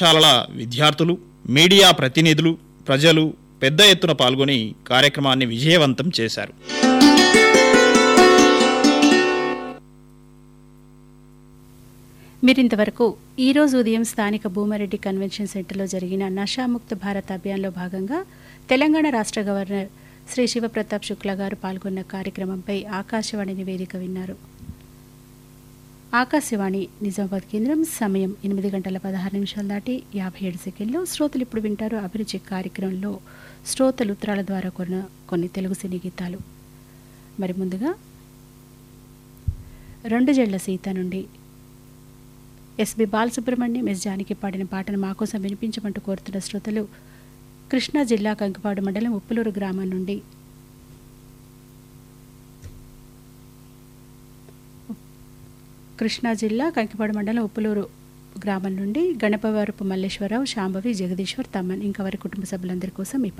కళాశాలల విద్యార్థులు మీడియా ప్రతినిధులు ప్రజలు పెద్ద ఎత్తున పాల్గొని కార్యక్రమాన్ని విజయవంతం చేశారు మీరింతవరకు ఈరోజు ఉదయం స్థానిక భూమారెడ్డి కన్వెన్షన్ సెంటర్లో జరిగిన నషాముక్త భారత్ అభియాన్లో భాగంగా తెలంగాణ రాష్ట్ర గవర్నర్ శ్రీ శివప్రతాప్ శుక్లా గారు పాల్గొన్న కార్యక్రమంపై ఆకాశవాణి నివేదిక విన్నారు ఆకాశవాణి నిజామాబాద్ కేంద్రం సమయం ఎనిమిది గంటల పదహారు నిమిషాలు దాటి యాభై ఏడు సెకండ్లు శ్రోతలు ఇప్పుడు వింటారు అభిరుచి కార్యక్రమంలో శ్రోతలు ఉత్తరాల ద్వారా కొన్న కొన్ని తెలుగు సినీ గీతాలు మరి ముందుగా రెండు జళ్ల సీత నుండి ఎస్బి బాలసుబ్రహ్మణ్యం ఎస్ జానకి పాడిన పాటను మా కోసం వినిపించమంటూ కోరుతున్న శ్రోతలు కృష్ణా జిల్లా కంకిపాడు మండలం ఉప్పులూరు గ్రామం నుండి కృష్ణా జిల్లా కంకిపాడు మండలం ఉప్పులూరు గ్రామం నుండి గణపవరపు మల్లేశ్వరరావు శాంభవి జగదీశ్వర్ తమ్మన్ ఇంకా వారి కుటుంబ సభ్యులందరి కోసం ఈ